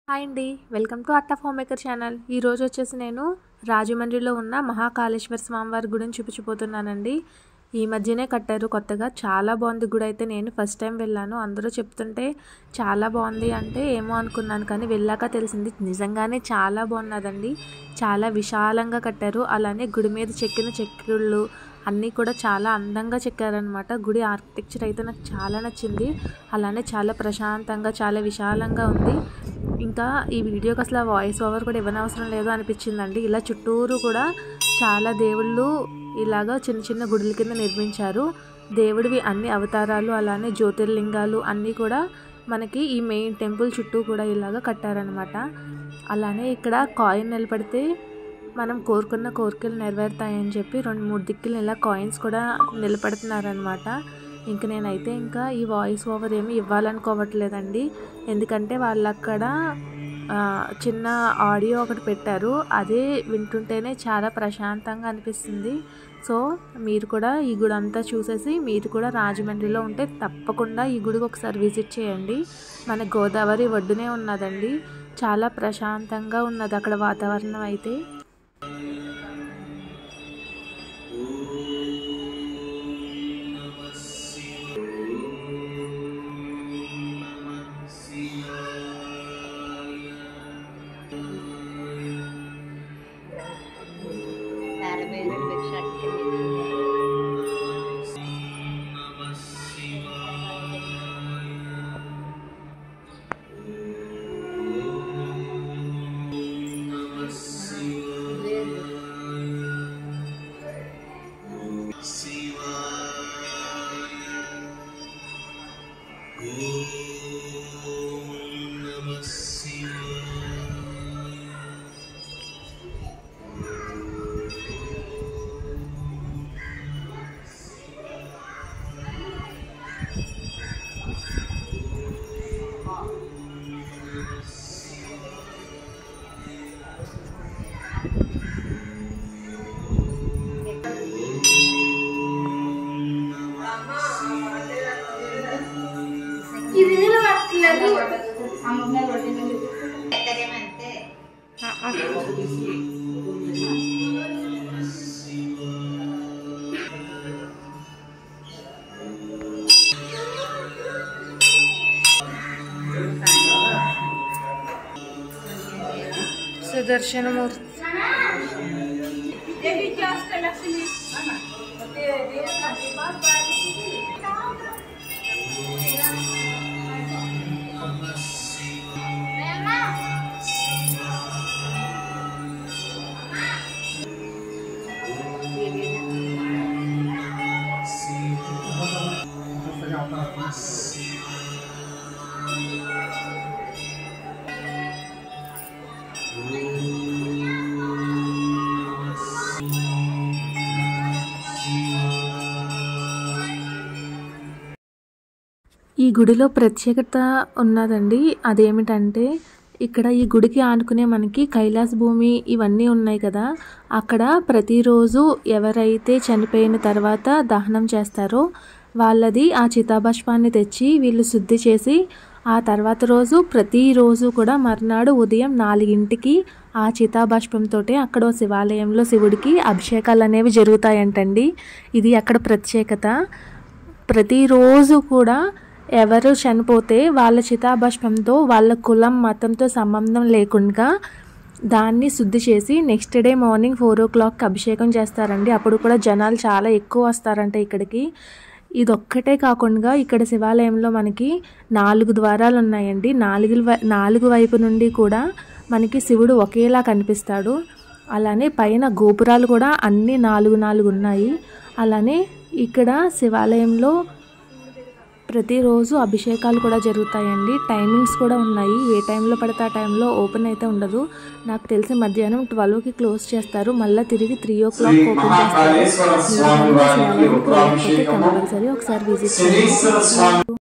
hi అండి welcome to Atta home maker channel ఈరోజు వచ్చేసి నేను రాజమండ్రిలో ఉన్న మహాకాళేశ్వర స్వామివారి గుడిని చూపించిపోతున్నానండి ఈ మధ్యనే కట్టారు కొత్తగా చాలా బాగుంది గుడి అయితే నేను ఫస్ట్ టైం వెళ్ళాను అందరూ చెప్తుంటే చాలా బాగుంది అంటే ఏమో అనుకున్నాను కానీ వెళ్ళాక తెలిసింది నిజంగానే చాలా బాగున్నదండి చాలా విశాలంగా కట్టారు అలానే గుడి మీద చెక్కిన చెక్కుళ్ళు అన్నీ కూడా చాలా అందంగా చెక్కారనమాట గుడి ఆర్కిటెక్చర్ అయితే నాకు చాలా నచ్చింది అలానే చాలా ప్రశాంతంగా చాలా విశాలంగా ఉంది ఇంకా ఈ వీడియోకి అసలు వాయిస్ ఓవర్ కూడా ఇవ్వనవసరం లేదు అనిపించిందండి ఇలా చుట్టూరు కూడా చాలా దేవుళ్ళు ఇలాగా చిన్న చిన్న గుడుల కింద నిర్మించారు దేవుడివి అన్ని అవతారాలు అలానే జ్యోతిర్లింగాలు అన్నీ కూడా మనకి ఈ మెయిన్ టెంపుల్ చుట్టూ కూడా ఇలాగా కట్టారనమాట అలానే ఇక్కడ కాయిన్ నిలబడితే మనం కోరుకున్న కోరికలు నెరవేరుతాయని చెప్పి రెండు మూడు దిక్కులు ఇలా కాయిన్స్ కూడా నిలబడుతున్నారనమాట ఇంక నేనైతే ఇంకా ఈ వాయిస్ ఓవర్ ఏమి ఇవ్వాలనుకోవట్లేదండి ఎందుకంటే వాళ్ళు అక్కడ ఆ, చిన్న ఆడియో ఒకటి పెట్టారు అదే వింటుంటేనే చాలా ప్రశాంతంగా అనిపిస్తుంది సో మీరు కూడా ఈ గుడి అంతా చూసేసి మీరు కూడా రాజమండ్రిలో ఉంటే తప్పకుండా ఈ గుడికి ఒకసారి విజిట్ చేయండి మన గోదావరి ఒడ్డునే ఉన్నదండి చాలా ప్రశాంతంగా ఉన్నది అక్కడ వాతావరణం అయితే పారబెల్లం షర్ట్ ఇది నిలబట్టలేదు ఎక్కడేమంటే సుదర్శనమూర్తి ఈ గుడిలో ప్రత్యేకత ఉన్నదండి అదేమిటంటే ఇక్కడ ఈ గుడికి ఆనుకునే మనకి కైలాస భూమి ఇవన్నీ ఉన్నాయి కదా అక్కడ ప్రతిరోజు ఎవరైతే చనిపోయిన తర్వాత దహనం చేస్తారో వాళ్ళది ఆ చితాభస్మాన్ని తెచ్చి వీళ్ళు శుద్ధి చేసి ఆ తర్వాత రోజు ప్రతిరోజు కూడా మర్నాడు ఉదయం నాలుగింటికి ఆ చితాభస్మంతో అక్కడ ఓ శివాలయంలో శివుడికి అభిషేకాలు అనేవి జరుగుతాయంటండి ఇది అక్కడ ప్రత్యేకత ప్రతిరోజు కూడా ఎవరు చనిపోతే వాళ్ళ చితాభస్మంతో వాళ్ళ కులం మతంతో సంబంధం లేకుండా దాన్ని శుద్ధి చేసి నెక్స్ట్ డే మార్నింగ్ ఫోర్ ఓ క్లాక్కి అభిషేకం చేస్తారండి అప్పుడు కూడా జనాలు చాలా ఎక్కువ వస్తారంట ఇక్కడికి ఇదొక్కటే కాకుండా ఇక్కడ శివాలయంలో మనకి నాలుగు ద్వారాలు ఉన్నాయండి నాలుగు వై- నాలుగు వైపు నుండి కూడా మనకి శివుడు ఒకేలా కనిపిస్తాడు అలానే పైన గోపురాలు కూడా అన్ని నాలుగు నాలుగు ఉన్నాయి అలానే ఇక్కడ శివాలయంలో ప్రతిరోజు అభిషేకాలు కూడా జరుగుతాయండి టైమింగ్స్ కూడా ఉన్నాయి ఏ టైంలో పడితే ఆ టైంలో ఓపెన్ అయితే ఉండదు నాకు తెలిసి మధ్యాహ్నం ట్వెల్వ్కి క్లోజ్ చేస్తారు మళ్ళీ తిరిగి త్రీ ఓ క్లాక్ ఓపెన్ చేస్తారు మహాకాళేశ్వర స్వామి వారికి శివాలయానికి రుద్రాభిషేకము కంపల్సరీ ఒకసారి విజిట్ శనీశ్వర స్వామి చేయండి